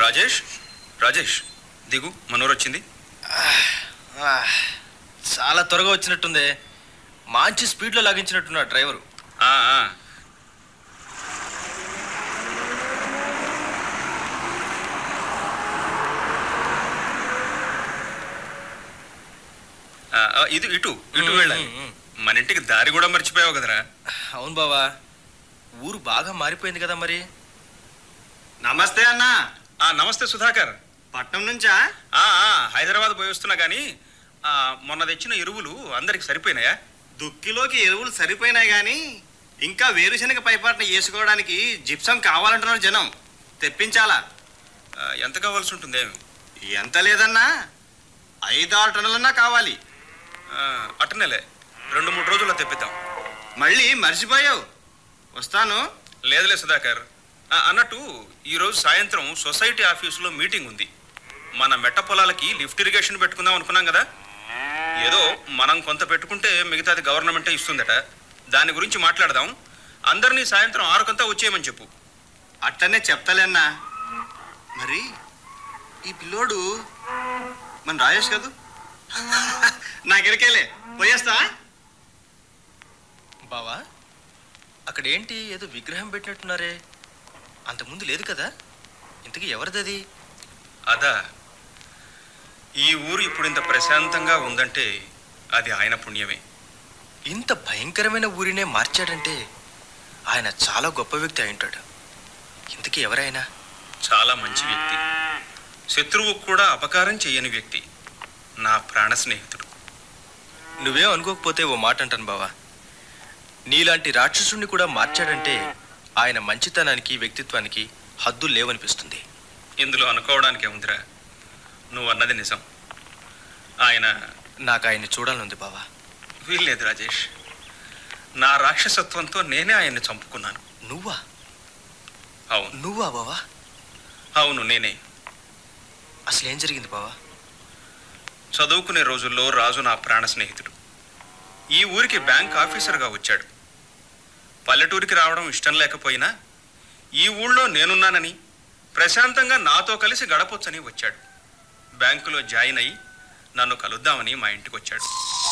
రాజేష్ రాజేష్ దిగు మనోరు వచ్చింది ఆ, చాలా త్వరగా వచ్చినట్టుంది మంచి స్పీడ్లో లాగించినట్టున్నాడు డ్రైవరు ఆ, ఆ. ఆ, ఆ, ఇది ఇటు ఇటు వెళ్ళాలి ఉమ్, ఉమ్. మన ఇంటికి దారి కూడా మర్చిపోయావు కదరా అవును బావా ఊరు బాగా మారిపోయింది కదా మరి నమస్తే అన్న ఆ నమస్తే సుధాకర్ పట్నం నుంచా ఆ, ఆ, హైదరాబాద్ పోయి వస్తున్నా కానీ ఆ, మొన్న తెచ్చిన ఎరువులు అందరికి సరిపోయినాయా దుక్కిలోకి ఎరువులు సరిపోయినాయి గాని ఇంకా వేరుశనగ పైపాటన వేసుకోవడానికి జిప్సం కావాలంటున్నారు జనం తెప్పించాలా ఆ, ఎంత కావాల్సి ఉంటుంది ఎంత లేదన్నా ఐదారు టన్నులన్నా కావాలి ఆ, అట్టనేలే రెండు మూడు రోజుల్లో తెప్పిద్దాం మళ్ళీ మర్చిపోయావు వస్తాను లేదులే సుధాకర్ ఆ, అన్నట్టు ఈరోజు సాయంత్రం సొసైటీ ఆఫీసులో మీటింగ్ ఉంది మన మెట్ట పొలాలకి లిఫ్ట్ ఇరిగేషన్ పెట్టుకుందాం అనుకున్నాం కదా ఏదో మనం కొంత పెట్టుకుంటే మిగతాది గవర్నమెంటే ఇస్తుందట దాని గురించి మాట్లాడదాం అందరినీ సాయంత్రం ఆరుకంతా వచ్చేయమని చెప్పు అట్లనే చెప్తలేన్నా మరి ఈ పిల్లోడు మన రాజేష్ కదూ నాకెరకేలే పోయేస్తా బావా అక్కడ ఏంటి ఏదో విగ్రహం పెట్టినట్టున్నారే అంతకుముందు లేదు కదా ఇంతకీ ఎవరిదది అదా ఈ ఊరు ఇప్పుడు ఇంత ప్రశాంతంగా ఉందంటే అది ఆయన పుణ్యమే ఇంత భయంకరమైన ఊరినే మార్చాడంటే ఆయన చాలా గొప్ప వ్యక్తి అయి ఉంటాడు ఇంతకీ ఎవరైనా చాలా మంచి వ్యక్తి శత్రువుకు కూడా అపకారం చేయని వ్యక్తి నా ప్రాణ స్నేహితుడు నువ్వేం అనుకోకపోతే ఓ మాట అంటాను బావా నీలాంటి రాక్షసుణ్ణి కూడా మార్చాడంటే ఆయన మంచితనానికి వ్యక్తిత్వానికి హద్దులు లేవనిపిస్తుంది ఇందులో అనుకోవడానికే ఉందిరా నువ్వు అన్నది నిజం ఆయన నాకు ఆయన్ని చూడాలనుంది బావా వీల్లేదు రాజేష్ నా రాక్షసత్వంతో నేనే ఆయన్ని చంపుకున్నాను నువ్వా అవును నువ్వా బావా అవును నేనే అసలు ఏం జరిగింది బావా చదువుకునే రోజుల్లో రాజు నా ప్రాణ స్నేహితుడు ఈ ఊరికి బ్యాంక్ ఆఫీసర్గా వచ్చాడు పల్లెటూరికి రావడం ఇష్టం లేకపోయినా ఈ ఊళ్ళో నేనున్నానని ప్రశాంతంగా నాతో కలిసి గడపొచ్చని వచ్చాడు బ్యాంకులో జాయిన్ అయ్యి నన్ను కలుద్దామని మా ఇంటికి వచ్చాడు